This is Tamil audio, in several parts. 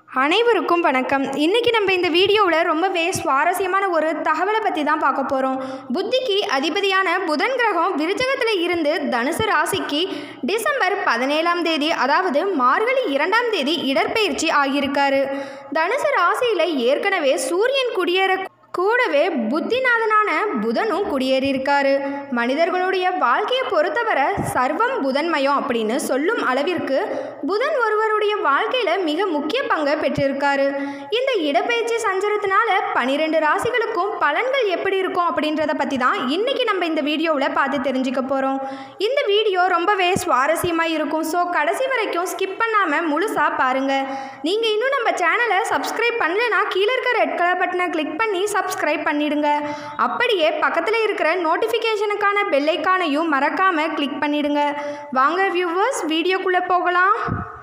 அனைவருக்கும் வணக்கம் இன்றைக்கி நம்ம இந்த வீடியோவில் ரொம்பவே சுவாரஸ்யமான ஒரு தகவலை பற்றி தான் பார்க்க போகிறோம் புத்திக்கு அதிபதியான புதன் கிரகம் விருச்சகத்தில் இருந்து தனுசு ராசிக்கு டிசம்பர் பதினேழாம் தேதி அதாவது மார்கழி இரண்டாம் தேதி இடற்பெயர்ச்சி ஆகியிருக்காரு தனுசு ராசியில் ஏற்கனவே சூரியன் குடியேற கூடவே புத்திநாதனான புதனும் குடியேறியிருக்காரு மனிதர்களுடைய வாழ்க்கையை பொறுத்தவரை சர்வம் புதன்மயம் அப்படின்னு சொல்லும் அளவிற்கு புதன் ஒருவருடைய வாழ்க்கையில் மிக முக்கிய பங்கை பெற்றிருக்காரு இந்த இடப்பெயர்ச்சி சஞ்சரத்தினால பனிரெண்டு ராசிகளுக்கும் பலன்கள் எப்படி இருக்கும் அப்படின்றத பற்றி தான் இன்றைக்கி நம்ம இந்த வீடியோவில் பார்த்து தெரிஞ்சுக்க போகிறோம் இந்த வீடியோ ரொம்பவே சுவாரஸ்யமாக இருக்கும் ஸோ கடைசி வரைக்கும் ஸ்கிப் பண்ணாமல் முழுசாக பாருங்கள் நீங்கள் இன்னும் நம்ம சேனலை சப்ஸ்கிரைப் பண்ணலைன்னா கீழே இருக்க ரெட் கலர் பட்டனை கிளிக் பண்ணி சப்ஸ்கிரைப் பண்ணிடுங்க அப்படியே பக்கத்தில் இருக்கிற நோட்டிஃபிகேஷனுக்கான பெல்லைக்கானையும் மறக்காமல் கிளிக் பண்ணிடுங்க வாங்க வியூவர்ஸ் வீடியோக்குள்ளே போகலாம்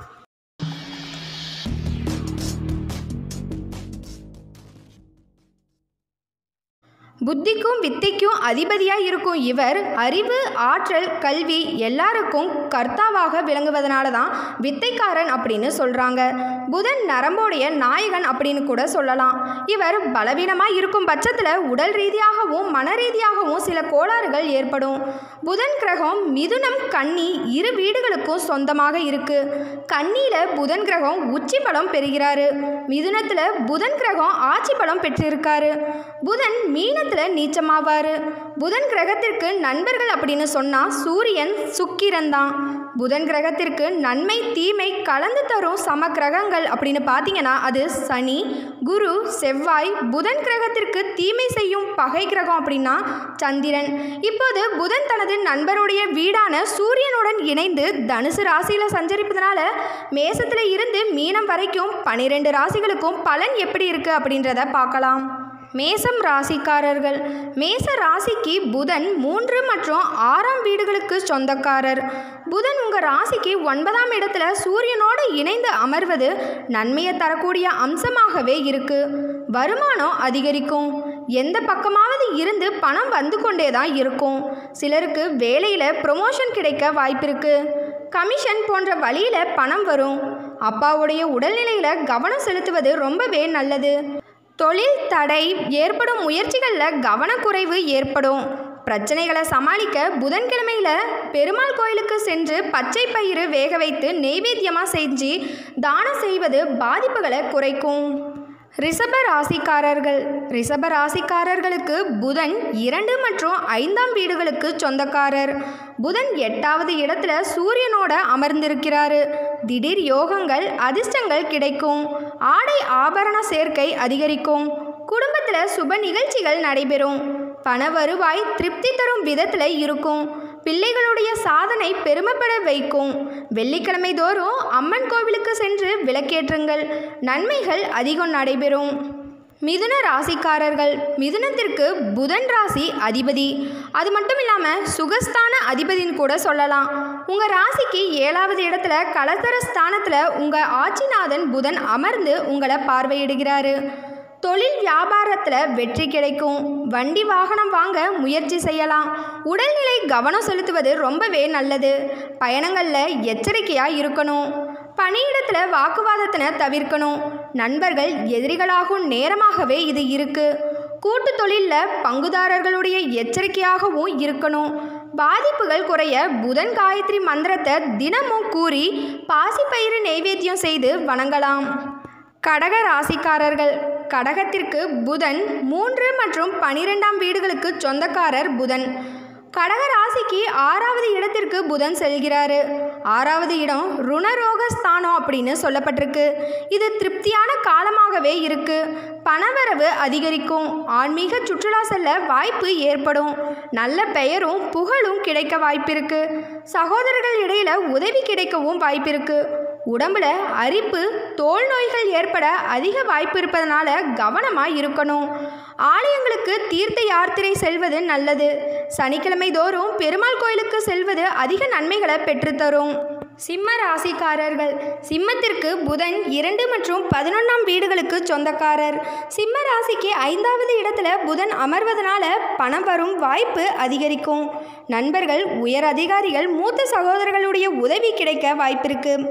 புத்திக்கும் வித்தைக்கும் அதிபதியாக இருக்கும் இவர் அறிவு ஆற்றல் கல்வி எல்லாருக்கும் கர்த்தாவாக விளங்குவதனால தான் வித்தைக்காரன் அப்படின்னு சொல்கிறாங்க புதன் நரம்போடைய நாயகன் அப்படின்னு கூட சொல்லலாம் இவர் பலவீனமாக இருக்கும் பட்சத்தில் உடல் ரீதியாகவும் மன ரீதியாகவும் சில கோளாறுகள் ஏற்படும் புதன் கிரகம் மிதுனம் கன்னி இரு வீடுகளுக்கும் சொந்தமாக இருக்கு கன்னியில் புதன் கிரகம் உச்சி பலம் பெறுகிறாரு மிதுனத்தில் புதன் கிரகம் ஆட்சி பலம் பெற்றிருக்காரு புதன் மீனத்தில் நீச்சமாவார் புதன் கிரகத்திற்கு நண்பர்கள் அப்படின்னு சொன்னால் சூரியன் சுக்கிரன் தான் புதன் கிரகத்திற்கு நன்மை தீமை கலந்து தரும் சம கிரகங்கள் அப்படின்னு பார்த்தீங்கன்னா அது சனி குரு செவ்வாய் புதன் கிரகத்திற்கு தீமை செய்யும் பகை கிரகம் அப்படின்னா சந்திரன் இப்போது புதன் தனது நண்பருடைய வீடான சூரியனுடன் இணைந்து தனுசு ராசியில் சஞ்சரிப்பதனால மேசத்தில் இருந்து மீனம் வரைக்கும் பனிரெண்டு ராசிகளுக்கும் பலன் எப்படி இருக்குது அப்படின்றத பார்க்கலாம் மேசம் ராசிக்காரர்கள் மேச ராசிக்கு புதன் மூன்று மற்றும் ஆறாம் வீடுகளுக்கு சொந்தக்காரர் புதன் உங்கள் ராசிக்கு ஒன்பதாம் இடத்துல சூரியனோடு இணைந்து அமர்வது நன்மையை தரக்கூடிய அம்சமாகவே இருக்கு வருமானம் அதிகரிக்கும் எந்த பக்கமாவது இருந்து பணம் வந்து கொண்டே தான் இருக்கும் சிலருக்கு வேலையில் ப்ரொமோஷன் கிடைக்க வாய்ப்பிருக்கு கமிஷன் போன்ற வழியில் பணம் வரும் அப்பாவுடைய உடல்நிலையில் கவனம் செலுத்துவது ரொம்பவே நல்லது தொழில் தடை ஏற்படும் முயற்சிகளில் கவனக்குறைவு ஏற்படும் பிரச்சனைகளை சமாளிக்க புதன்கிழமையில் பெருமாள் கோயிலுக்கு சென்று பச்சை பயிறு வேக வைத்து நெய்வேத்தியமாக செஞ்சு தானம் செய்வது பாதிப்புகளை குறைக்கும் ரிஷப ராசிக்காரர்கள் ரிஷப ராசிக்காரர்களுக்கு புதன் இரண்டு மற்றும் ஐந்தாம் வீடுகளுக்கு சொந்தக்காரர் புதன் எட்டாவது இடத்துல சூரியனோட அமர்ந்திருக்கிறாரு திடீர் யோகங்கள் அதிர்ஷ்டங்கள் கிடைக்கும் ஆடை ஆபரண சேர்க்கை அதிகரிக்கும் குடும்பத்தில் சுப நிகழ்ச்சிகள் நடைபெறும் பண வருவாய் திருப்தி தரும் விதத்தில் இருக்கும் பிள்ளைகளுடைய சாதனை பெருமைப்பட வைக்கும் வெள்ளிக்கிழமை தோறும் அம்மன் கோவிலுக்கு சென்று விளக்கேற்றுங்கள் நன்மைகள் அதிகம் நடைபெறும் மிதுன ராசிக்காரர்கள் மிதுனத்திற்கு புதன் ராசி அதிபதி அது மட்டும் இல்லாமல் சுகஸ்தான அதிபதின்னு கூட சொல்லலாம் உங்கள் ராசிக்கு ஏழாவது இடத்துல கலத்தர ஸ்தானத்தில் உங்கள் ஆட்சிநாதன் புதன் அமர்ந்து உங்களை பார்வையிடுகிறாரு தொழில் வியாபாரத்தில் வெற்றி கிடைக்கும் வண்டி வாகனம் வாங்க முயற்சி செய்யலாம் உடல்நிலை கவனம் செலுத்துவது ரொம்பவே நல்லது பயணங்களில் எச்சரிக்கையாக இருக்கணும் பணியிடத்தில் வாக்குவாதத்தினை தவிர்க்கணும் நண்பர்கள் எதிரிகளாகும் நேரமாகவே இது இருக்குது கூட்டு தொழிலில் பங்குதாரர்களுடைய எச்சரிக்கையாகவும் இருக்கணும் பாதிப்புகள் குறைய புதன் காயத்ரி மந்திரத்தை தினமும் கூறி பாசிப்பயிறு நெய்வேத்தியம் செய்து வணங்கலாம் கடக ராசிக்காரர்கள் கடகத்திற்கு புதன் மூன்று மற்றும் பனிரெண்டாம் வீடுகளுக்கு சொந்தக்காரர் புதன் கடக ராசிக்கு ஆறாவது இடத்திற்கு புதன் செல்கிறாரு ஆறாவது இடம் ருணரோக ஸ்தானம் அப்படின்னு சொல்லப்பட்டிருக்கு இது திருப்தியான காலமாகவே இருக்கு பணவரவு அதிகரிக்கும் ஆன்மீக சுற்றுலா செல்ல வாய்ப்பு ஏற்படும் நல்ல பெயரும் புகழும் கிடைக்க வாய்ப்பிருக்கு சகோதரர்கள் இடையில உதவி கிடைக்கவும் வாய்ப்பிருக்கு உடம்புல அரிப்பு தோல் நோய்கள் ஏற்பட அதிக வாய்ப்பு இருப்பதனால கவனமாக இருக்கணும் ஆலயங்களுக்கு தீர்த்த யாத்திரை செல்வது நல்லது சனிக்கிழமை தோறும் பெருமாள் கோயிலுக்கு செல்வது அதிக நன்மைகளை பெற்றுத்தரும் சிம்ம ராசிக்காரர்கள் சிம்மத்திற்கு புதன் இரண்டு மற்றும் பதினொன்றாம் வீடுகளுக்கு சொந்தக்காரர் சிம்ம ராசிக்கு ஐந்தாவது இடத்துல புதன் அமர்வதனால பணம் வரும் வாய்ப்பு அதிகரிக்கும் நண்பர்கள் உயர் அதிகாரிகள் மூத்த சகோதரர்களுடைய உதவி கிடைக்க வாய்ப்பிருக்கு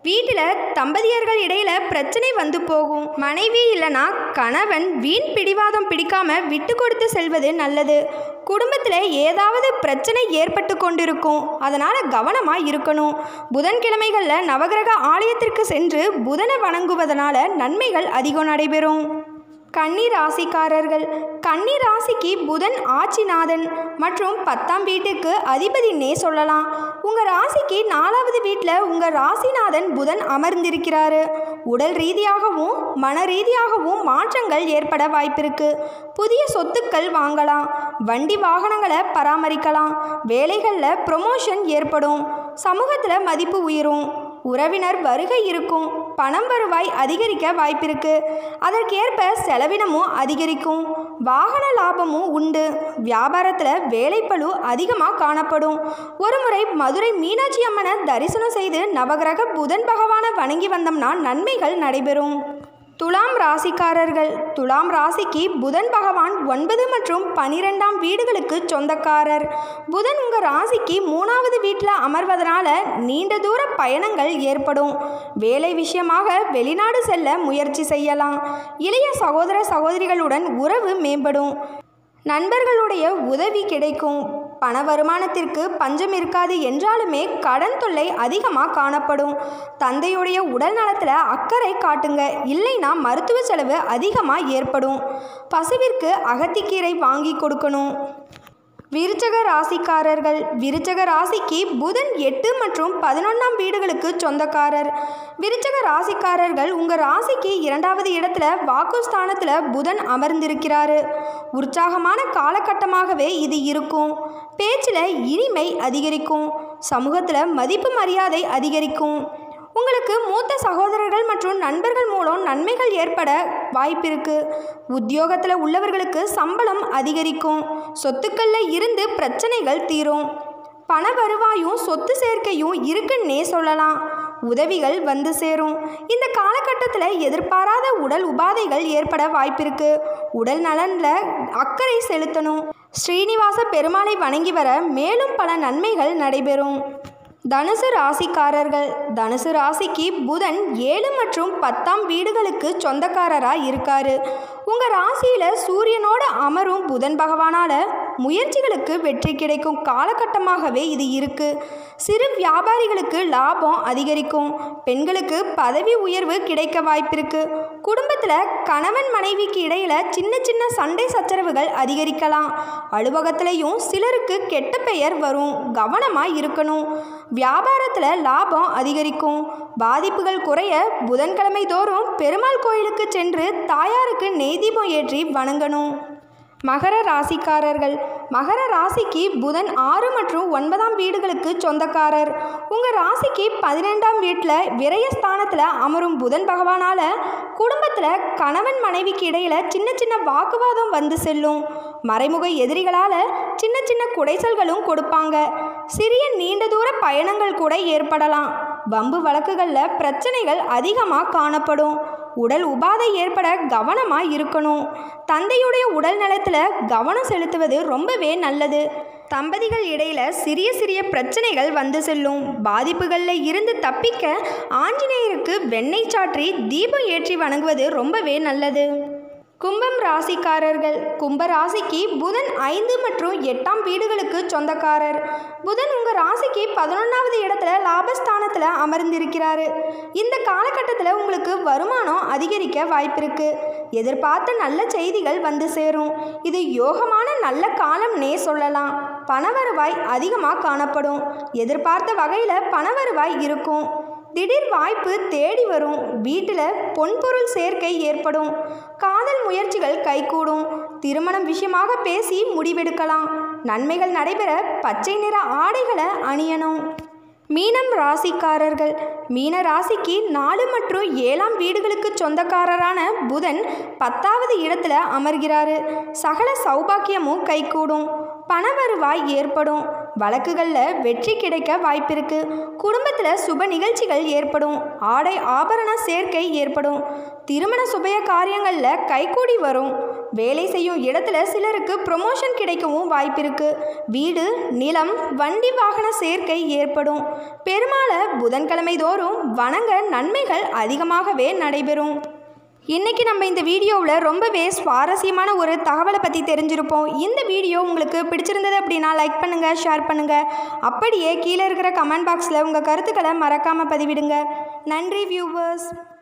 வீட்டில் தம்பதியர்கள் இடையில பிரச்சனை வந்து போகும் மனைவி இல்லைனா கணவன் வீண் பிடிவாதம் பிடிக்காம விட்டு கொடுத்து செல்வது நல்லது குடும்பத்தில் ஏதாவது பிரச்சனை ஏற்பட்டு கொண்டிருக்கும் அதனால் கவனமாக இருக்கணும் புதன்கிழமைகளில் நவகிரக ஆலயத்திற்கு சென்று புதனை வணங்குவதனால நன்மைகள் அதிகம் நடைபெறும் கன்னி ராசிக்காரர்கள் கன்னி ராசிக்கு புதன் ஆட்சிநாதன் மற்றும் பத்தாம் வீட்டுக்கு அதிபதினே சொல்லலாம் உங்கள் ராசிக்கு நாலாவது வீட்டில் உங்கள் ராசிநாதன் புதன் அமர்ந்திருக்கிறாரு உடல் ரீதியாகவும் மன ரீதியாகவும் மாற்றங்கள் ஏற்பட வாய்ப்பிருக்கு புதிய சொத்துக்கள் வாங்கலாம் வண்டி வாகனங்களை பராமரிக்கலாம் வேலைகளில் ப்ரொமோஷன் ஏற்படும் சமூகத்தில் மதிப்பு உயரும் உறவினர் வருகை இருக்கும் பணம் வருவாய் அதிகரிக்க வாய்ப்பிருக்கு அதற்கேற்ப செலவினமும் அதிகரிக்கும் வாகன லாபமும் உண்டு வியாபாரத்தில் வேலைப்பளு அதிகமாக காணப்படும் ஒருமுறை மதுரை மீனாட்சி அம்மனை தரிசனம் செய்து நவகிரக புதன் பகவானை வணங்கி வந்தோம்னா நன்மைகள் நடைபெறும் துலாம் ராசிக்காரர்கள் துலாம் ராசிக்கு புதன் பகவான் ஒன்பது மற்றும் பனிரெண்டாம் வீடுகளுக்கு சொந்தக்காரர் புதன் உங்கள் ராசிக்கு மூணாவது வீட்டில் அமர்வதனால நீண்ட தூர பயணங்கள் ஏற்படும் வேலை விஷயமாக வெளிநாடு செல்ல முயற்சி செய்யலாம் இளைய சகோதர சகோதரிகளுடன் உறவு மேம்படும் நண்பர்களுடைய உதவி கிடைக்கும் பண வருமானத்திற்கு பஞ்சம் இருக்காது என்றாலுமே கடன் தொல்லை அதிகமாக காணப்படும் தந்தையுடைய உடல் நலத்தில் அக்கறை காட்டுங்க இல்லைன்னா மருத்துவ செலவு அதிகமாக ஏற்படும் பசுவிற்கு அகத்திக்கீரை வாங்கி கொடுக்கணும் விருச்சக ராசிக்காரர்கள் விருச்சக ராசிக்கு புதன் எட்டு மற்றும் பதினொன்றாம் வீடுகளுக்கு சொந்தக்காரர் விருச்சக ராசிக்காரர்கள் உங்கள் ராசிக்கு இரண்டாவது இடத்துல வாக்குஸ்தானத்தில் புதன் அமர்ந்திருக்கிறாரு உற்சாகமான காலகட்டமாகவே இது இருக்கும் பேச்சில் இனிமை அதிகரிக்கும் சமூகத்தில் மதிப்பு மரியாதை அதிகரிக்கும் உங்களுக்கு மூத்த சகோதரர்கள் மற்றும் நண்பர்கள் மூலம் நன்மைகள் ஏற்பட வாய்ப்பிருக்கு உத்தியோகத்தில் உள்ளவர்களுக்கு சம்பளம் அதிகரிக்கும் சொத்துக்களில் இருந்து பிரச்சனைகள் தீரும் பண வருவாயும் சொத்து சேர்க்கையும் இருக்குன்னே சொல்லலாம் உதவிகள் வந்து சேரும் இந்த காலகட்டத்தில் எதிர்பாராத உடல் உபாதைகள் ஏற்பட வாய்ப்பிருக்கு உடல் நலனில் அக்கறை செலுத்தணும் ஸ்ரீனிவாச பெருமாளை வணங்கி வர மேலும் பல நன்மைகள் நடைபெறும் தனுசு ராசிக்காரர்கள் தனுசு ராசிக்கு புதன் ஏழு மற்றும் பத்தாம் வீடுகளுக்கு சொந்தக்காரராக இருக்காரு உங்கள் ராசியில் சூரியனோட அமரும் புதன் பகவானால் முயற்சிகளுக்கு வெற்றி கிடைக்கும் காலகட்டமாகவே இது இருக்கு சிறு வியாபாரிகளுக்கு லாபம் அதிகரிக்கும் பெண்களுக்கு பதவி உயர்வு கிடைக்க வாய்ப்பிருக்கு குடும்பத்தில் கணவன் மனைவிக்கு இடையில சின்ன சின்ன சண்டை சச்சரவுகள் அதிகரிக்கலாம் அலுவலகத்திலையும் சிலருக்கு கெட்ட பெயர் வரும் கவனமாக இருக்கணும் வியாபாரத்தில் லாபம் அதிகரிக்கும் பாதிப்புகள் குறைய புதன்கிழமை தோறும் பெருமாள் கோயிலுக்கு சென்று தாயாருக்கு நெய் தீபம் ஏற்றி வணங்கணும் மகர ராசிக்காரர்கள் மகர ராசிக்கு புதன் ஆறு மற்றும் ஒன்பதாம் வீடுகளுக்கு சொந்தக்காரர் உங்கள் ராசிக்கு பதினெண்டாம் வீட்டில் விரயஸ்தானத்தில் அமரும் புதன் பகவானால் குடும்பத்தில் கணவன் மனைவிக்கு இடையில் சின்ன சின்ன வாக்குவாதம் வந்து செல்லும் மறைமுக எதிரிகளால் சின்ன சின்ன குடைசல்களும் கொடுப்பாங்க சிறிய நீண்ட தூர பயணங்கள் கூட ஏற்படலாம் வம்பு வழக்குகளில் பிரச்சனைகள் அதிகமாக காணப்படும் உடல் உபாதை ஏற்பட கவனமாக இருக்கணும் தந்தையுடைய உடல் நலத்தில் கவனம் செலுத்துவது ரொம்பவே நல்லது தம்பதிகள் இடையில சிறிய சிறிய பிரச்சனைகள் வந்து செல்லும் பாதிப்புகளில் இருந்து தப்பிக்க ஆஞ்சநேயருக்கு வெண்ணெய் சாற்றி தீபம் ஏற்றி வணங்குவது ரொம்பவே நல்லது கும்பம் ராசிக்காரர்கள் கும்ப ராசிக்கு புதன் ஐந்து மற்றும் எட்டாம் வீடுகளுக்கு சொந்தக்காரர் புதன் உங்கள் ராசிக்கு பதினொன்றாவது இடத்துல லாபஸ்தானத்தில் அமர்ந்திருக்கிறாரு இந்த காலகட்டத்தில் உங்களுக்கு வருமானம் அதிகரிக்க வாய்ப்பிருக்கு எதிர்பார்த்த நல்ல செய்திகள் வந்து சேரும் இது யோகமான நல்ல காலம்னே சொல்லலாம் பணவருவாய் அதிகமாக காணப்படும் எதிர்பார்த்த வகையில் பணவருவாய் இருக்கும் திடீர் வாய்ப்பு தேடி வரும் வீட்டில் பொன்பொருள் சேர்க்கை ஏற்படும் காதல் முயற்சிகள் கைகூடும் திருமணம் விஷயமாக பேசி முடிவெடுக்கலாம் நன்மைகள் நடைபெற பச்சை நிற ஆடைகளை அணியணும் மீனம் ராசிக்காரர்கள் மீன ராசிக்கு நாலு மற்றும் ஏழாம் வீடுகளுக்கு சொந்தக்காரரான புதன் பத்தாவது இடத்துல அமர்கிறாரு சகல சௌபாக்கியமும் கைகூடும் பண வருவாய் ஏற்படும் வழக்குகளில் வெற்றி கிடைக்க வாய்ப்பிருக்கு குடும்பத்தில் சுப நிகழ்ச்சிகள் ஏற்படும் ஆடை ஆபரண சேர்க்கை ஏற்படும் திருமண சுபய காரியங்களில் கைகூடி வரும் வேலை செய்யும் இடத்துல சிலருக்கு ப்ரொமோஷன் கிடைக்கவும் வாய்ப்பிருக்கு வீடு நிலம் வண்டி வாகன சேர்க்கை ஏற்படும் பெருமாளை புதன்கிழமை தோறும் வணங்க நன்மைகள் அதிகமாகவே நடைபெறும் இன்றைக்கி நம்ம இந்த வீடியோவில் ரொம்பவே சுவாரஸ்யமான ஒரு தகவலை பற்றி தெரிஞ்சிருப்போம் இந்த வீடியோ உங்களுக்கு பிடிச்சிருந்தது அப்படின்னா லைக் பண்ணுங்கள் ஷேர் பண்ணுங்கள் அப்படியே கீழே இருக்கிற கமெண்ட் பாக்ஸில் உங்கள் கருத்துக்களை மறக்காமல் பதிவிடுங்க நன்றி வியூவர்ஸ்